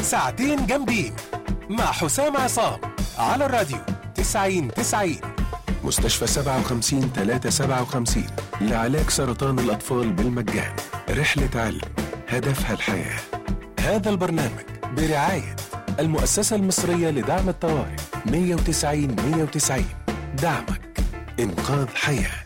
ساعتين جامدين مع حسام عصام على الراديو 90 90 مستشفى 57 357 لعلاج سرطان الأطفال بالمجان رحلة علم هدفها الحياة هذا البرنامج برعاية المؤسسة المصرية لدعم الطوارئ 190 190 دعمك إنقاذ حياه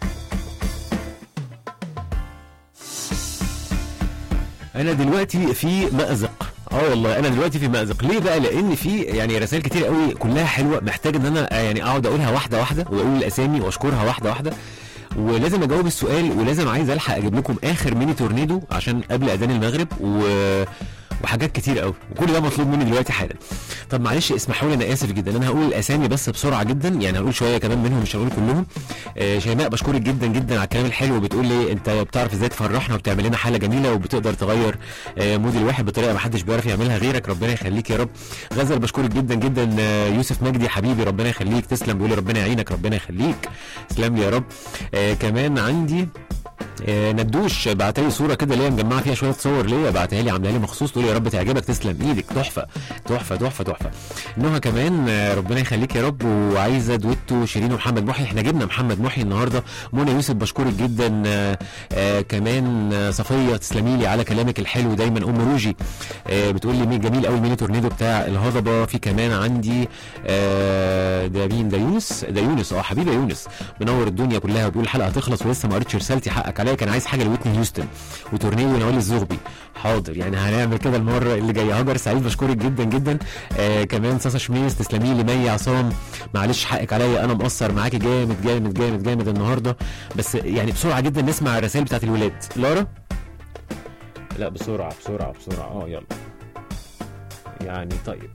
انا دلوقتي في مأزق اه والله انا دلوقتي في مأزق ليه بقى لان في يعني رسائل كتير قوي كلها حلوه محتاج ان انا آه، يعني اقعد اقولها واحده واحده واقول الاسامي واشكرها واحده واحده ولازم اجاوب السؤال ولازم عايز الحق اجيب لكم اخر ميني تورنيدو عشان قبل اذان المغرب و وحاجات كتير قوي وكل ده مطلوب مني دلوقتي حالا طب معلش اسمحوا لي انا اسف جدا انا هقول الاسامي بس بسرعه جدا يعني هقول شويه كمان منهم مش هقول كلهم آه شيماء بشكرك جدا جدا على الكلام الحلو بتقول لي انت بتعرف ازاي تفرحنا وبتعمل لنا حاله جميله وبتقدر تغير آه مود الواحد بطريقه ما حدش بيعرف يعملها غيرك ربنا يخليك يا رب غزل بشكرك جدا جدا آه يوسف مجدي حبيبي ربنا يخليك تسلم بيقول لي ربنا يعينك ربنا يخليك تسلم لي يا رب آه كمان عندي آه، ندوش بعت لي صوره كده ليا مجمعه فيها شويه صور ليا بعتها لي عاملاها لي مخصوص تقول يا رب تعجبك تسلم ايدك تحفه تحفه تحفه تحفه نهى كمان آه، ربنا يخليك يا رب وعايزه دويتو شيرين ومحمد محي احنا جبنا محمد محي النهارده منى يوسف بشكرك جدا آه، آه، كمان آه، صفيه تسلمي لي على كلامك الحلو دايما ام روجي آه، بتقول لي مين جميل قوي ميني تورنيدو بتاع الهضبه في كمان عندي آه، ده مين ده يونس ده يونس اه حبيبي يا يونس منور الدنيا كلها وبيقول الحلقه هتخلص ولسه ما قريتش رسالتي حقك عليا كان عايز حاجه لويتني هيوستن وتورنيدو نوال الزغبي حاضر يعني هنعمل كده المره اللي جايه هاجر سعيد بشكرك جدا جدا آه كمان صاصه شميس تسلمي لي مي عصام معلش حقك عليا انا مقصر معاكي جامد جامد جامد جامد النهارده بس يعني بسرعه جدا نسمع الرسائل بتاعت الولاد لارا لا بسرعه بسرعه بسرعه اه يلا يعني طيب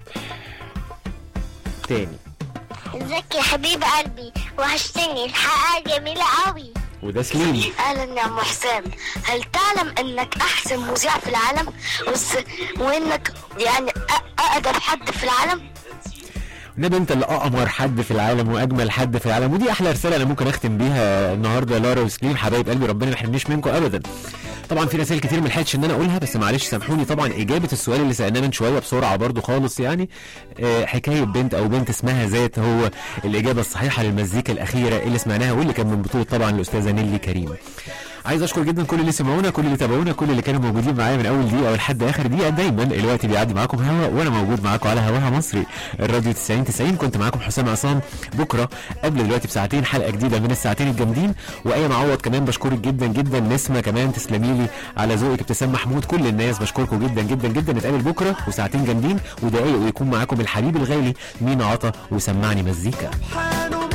تاني ازيك يا حبيب قلبي وحشتني الحلقة جميلة قوي وده سليم اهلا يا ام حسام هل تعلم انك احسن مذيع في العالم وس... وانك يعني أ- اقدم حد في العالم نبي انت اللي اقمر حد في العالم واجمل حد في العالم ودي احلى رساله انا ممكن اختم بيها النهارده لارا وسليم حبايب قلبي ربنا ما يحرمنيش منكم ابدا طبعا في رسائل كتير ما لحقتش ان انا اقولها بس معلش سامحوني طبعا اجابه السؤال اللي سالناه من شويه بسرعه برضو خالص يعني آه، حكايه بنت او بنت اسمها ذات هو الاجابه الصحيحه للمزيكا الاخيره اللي سمعناها واللي كان من بطوله طبعا الاستاذه نيلي كريم عايز اشكر جدا كل اللي سمعونا كل اللي تابعونا كل اللي كانوا موجودين معايا من اول دقيقه ولحد اخر دقيقه دايما الوقت بيعدي معاكم هوا وانا موجود معاكم على هواها مصري الراديو 90 90 كنت معاكم حسام عصام بكره قبل دلوقتي بساعتين حلقه جديده من الساعتين الجامدين وايام عوض كمان بشكرك جدا جدا نسمه كمان تسلمي لي على ذوقك ابتسام محمود كل الناس بشكركم جدا جدا جدا نتقابل بكره وساعتين جامدين ودقايق ويكون معاكم الحبيب الغالي مين عطا وسمعني مزيكا